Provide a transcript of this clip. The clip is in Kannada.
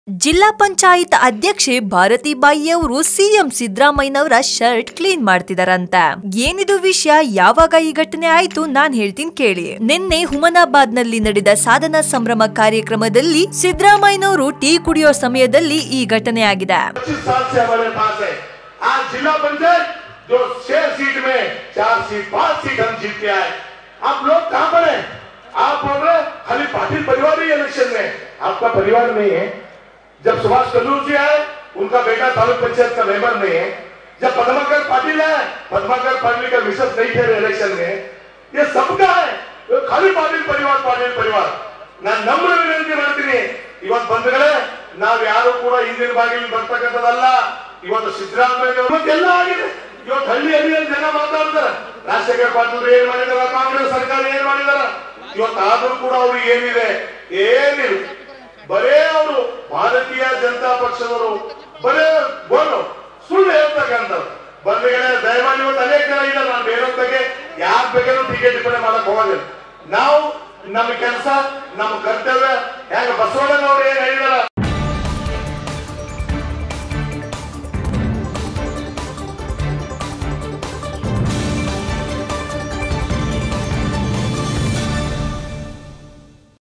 ಜಿಲ್ಲಾ ಪಂಚಾಯತ್ ಅಧ್ಯಕ್ಷೆ ಭಾರತಿ ಬಾಯಿಯವರು ಸಿಎಂ ಸಿದ್ದರಾಮಯ್ಯನವರ ಶರ್ಟ್ ಕ್ಲೀನ್ ಮಾಡ್ತಿದಾರಂತ ಏನಿದು ವಿಷಯ ಯಾವಾಗ ಈ ಘಟನೆ ಆಯ್ತು ನಾನ್ ಹೇಳ್ತೀನಿ ಕೇಳಿ ನಿನ್ನೆ ಹುಮನಾಬಾದ್ ನಲ್ಲಿ ನಡೆದ ಸಾಧನಾ ಸಂಭ್ರಮ ಕಾರ್ಯಕ್ರಮದಲ್ಲಿ ಸಿದ್ದರಾಮಯ್ಯನವರು ಟೀ ಕುಡಿಯೋ ಸಮಯದಲ್ಲಿ ಈ ಘಟನೆ ಆಗಿದೆ पच्चीस साल से हमारे पास है आज जिला पंचायत जो छह सीट में चार सीट पांच सीट हम जीत के आए आप लोग कहां पर हैं आप बोल रहे हैं, खाली पाटिल परिवार ही इलेक्शन में आपका परिवार नहीं है जब सुभाष कल्लूर जी आए उनका बेटा तालुक पंचायत का मेंबर नहीं है जब पद्माकर पाटिल आए पद्माकर पाटिल का मिसेस नहीं थे इलेक्शन में ये सबका है ये खाली पाटिल परिवार पाटिल परिवार ನಾನು ನಮ್ರ ವಿನಂತಿ ಮಾಡ್ತೀನಿ ಇವತ್ತು ಬಂಧುಗಳೇ ನಾವ್ ಯಾರು ಕೂಡ ಹಿಂದಿನ ಬಾಗಿಲು ಬರ್ತಕ್ಕಂಥದ್ದಲ್ಲ ಇವತ್ತು ಸಿದ್ದರಾಮಯ್ಯ ಎಲ್ಲ ಆಗಿದೆ ಇವತ್ತು ಹಳ್ಳಿ ಹಳ್ಳಿಯಲ್ಲಿ ಜನ ಮಾತಾಡ್ತಾರೆ ರಾಜಶೇಖರ ಪಾಟೀಲ್ ಏನ್ ಮಾಡಿದಾರ ಕಾಂಗ್ರೆಸ್ ಸರ್ಕಾರ ಏನ್ ಮಾಡಿದಾರ ಇವತ್ತು ಆದ್ರೂ ಕೂಡ ಅವ್ರಿಗೆ ಏನಿದೆ ಏನಿಲ್ಲ ಬರೇ ಅವರು ಭಾರತೀಯ ಜನತಾ ಪಕ್ಷದವರು ಬರೇ ಬೋಲು ಸುಳ್ಳು ಹೇಳ್ತಕ್ಕಂಥದ್ದು ಬಂಧುಗಳೇ ದಯಮಾಡಿ ಇವತ್ತು ಅನೇಕ ಜನ ಇಲ್ಲ ನಾನು ಬೇರೆ ಬಗ್ಗೆ ಯಾರ ಬಗ್ಗೆನೂ ಟಿಕೆಟ್ ಟಿಪ್ಪಣಿ ಮಾಡಕ್ ಹೋಗೋದಿಲ್ಲ ನಾವು ನಮ್ಮ ಕೆಲಸ ನಮ್ಮ ಕರ್ತವ್ಯ ಹೆಂಗ ಬಸವಣ್ಣನವ್ರು ಏನ್ ಹೇಳಿದಾರ